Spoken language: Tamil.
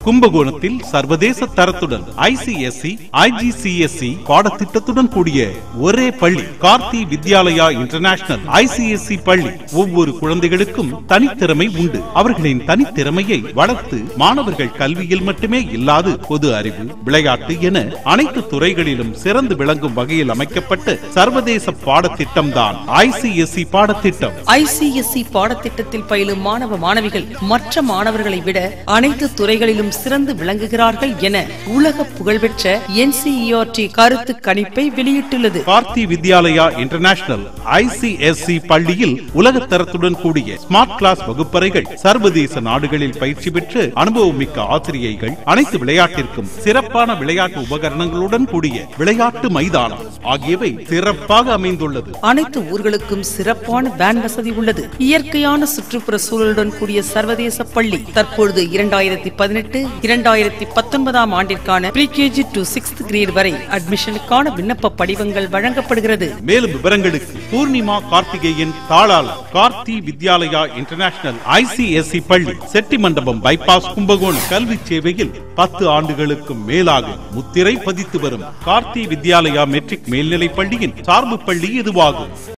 கும்பகோணத்தில் சர்வதேச தரத்துடன் ஐசிஎஸ்சி ஐஜிசிஎஸ்சி பாடத்திட்டத்துடன் கூடிய ஒரே பள்ளி கார்த்தி வித்யாலயா இன்டர்நேஷனல் ஐசிஎஸ்சி பள்ளி ஒவ்வொரு குழந்தைகளுக்கும் தனித்திறமை உண்டு அவர்களின் தனித்திறமையை வளர்த்து மாணவர்கள் கல்வியில் மட்டுமே இல்லாது பொது அறிவு விளையாட்டு என அனைத்து துறைகளிலும் சிறந்து விளங்கும் வகையில் அமைக்கப்பட்ட சர்வதேச பாடத்திட்டம் தான் ஐசிஎஸ்சி பாடத்திட்டம் ஐசிஎஸ்இ பாடத்திட்டத்தில் பயிலும் மாணவ மாணவிகள் மற்ற மாணவர்களை விட அனைத்து துறைகளிலும் சிறந்து விளங்குகிறார்கள் என உலக புகழ்பெற்ற என்சிஇஆர்டி கருத்து கணிப்பை வெளியிட்டுள்ளது கார்த்தி வித்யாலயா இன்டர்நேஷனல் ஐசிஎஸ்சி பள்ளியில் உலகத்தரத்துடன் கூடிய ஸ்மார்ட் கிளாஸ் வகுப்பறைகள் சர்வதேச நாடுகளில் பயிற்சி பெற்று அனுபவமிக்க ஆசிரியைகள் அனைத்து விளையாட்டிற்கும் சிறப்பான விளையாட்டு உபகரணங்களுடன் கூடிய விளையாட்டு மைதானம் ஆகியவை சிறப்பாக அமைந்துள்ளது அனைத்து ஊர்களுக்கும் சிறப்பான வேன் வசதி உள்ளது இயற்கையான சுற்றுப்புற சூழலுடன் கூடிய சர்வதேச பள்ளி தற்பொழுது இரண்டாயிரத்தி பதினெட்டு இரண்டாயிரத்தி பத்தொன்பதாம் ஆண்டிற்கான ப்ரீகேஜி டு சிக்ஸ்த் கிரேட் வரை அட்மிஷனுக்கான விண்ணப்ப படிவங்கள் வழங்கப்படுகிறது மேலும் விவரங்களுக்கு பூர்ணிமா கார்த்திகேயன் தாளாளர் கார்த்தி வித்யாலயா இன்டர்நேஷனல் ஐசிஎஸ்சி பள்ளி செட்டி மண்டபம் பைபாஸ் கும்பகோணம் கல்வி சேவையில் பத்து ஆண்டுகளுக்கும் மேலாக முத்திரை பதித்து வரும் கார்த்தி வித்யாலயா மெட்ரிக் மேல்நிலைப் பள்ளியின் சார்பு பள்ளி இதுவாகும்